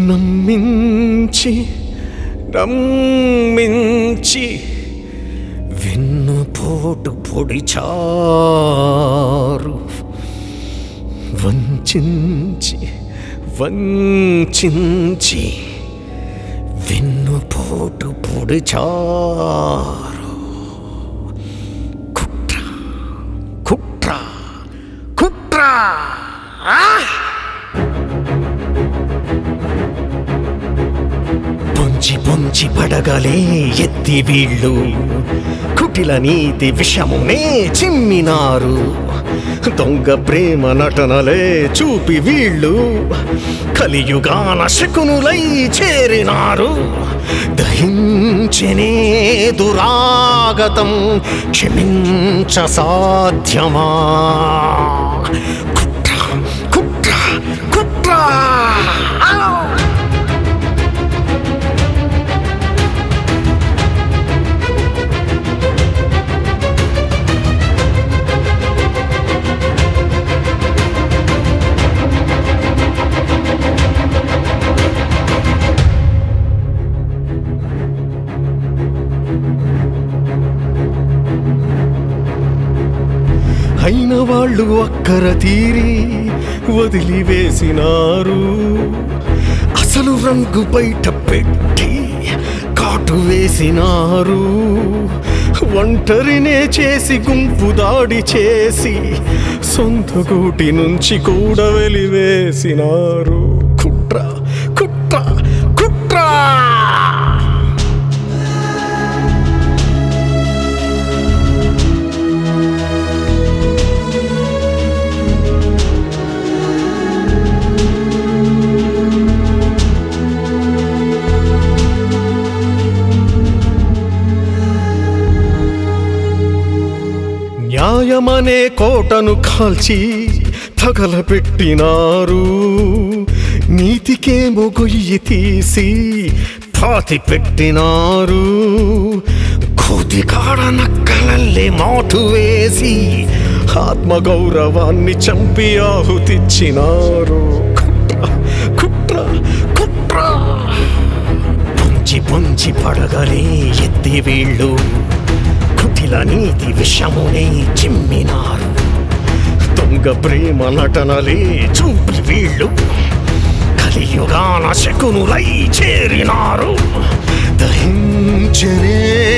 నమ్మించి నమ్మించి వెన్నుపోటు పొడిచారు వంచించి వంచించి వెన్నుపోటు పొడిచారు కుట్ర కుట్ర కుట్ర ఆ! పొంచి పొంచి పడగలే ఎత్తి వీళ్ళు కుటిల నీతి విషమునే చిమ్మినారు దొంగ ప్రేమ నటనలే చూపి వీళ్ళు కలియుగాన శకునులై చేరినారు దహించనే దురాగతం క్షమించ సాధ్యమా కుట్ర కుట్ర కుట్ర ఆ! అయిన వాళ్ళు అక్కర తీరి వదిలివేసినారు అసలు రంగు బయట పెట్టి కాటు వేసినారు ఒంటరినే చేసి గుంపు దాడి చేసి సొంత గూటి నుంచి కూడా వెలివేసినారు కుట్ర కుట్ర కుట్ర న్యాయమనే కోటను కాల్చి తగలబెట్టినారు నీతికేమో గొయ్యి తీసి పాతి పెట్టినారు కోతికాడ నక్కలల్లే మాటు వేసి ఆత్మగౌరవాన్ని చంపి ఆహుతిచ్చినారు కుట్ర కుట్ర కుట్ర పొంచి పొంచి పడగలే ఎత్తి వీళ్ళు కుటిల నీతి విషమునే చిమ్మినారు దొంగ ప్రేమ నటనలే చూపి వీళ్ళు కలియుగాన శకునులై చేరినారు దహించనే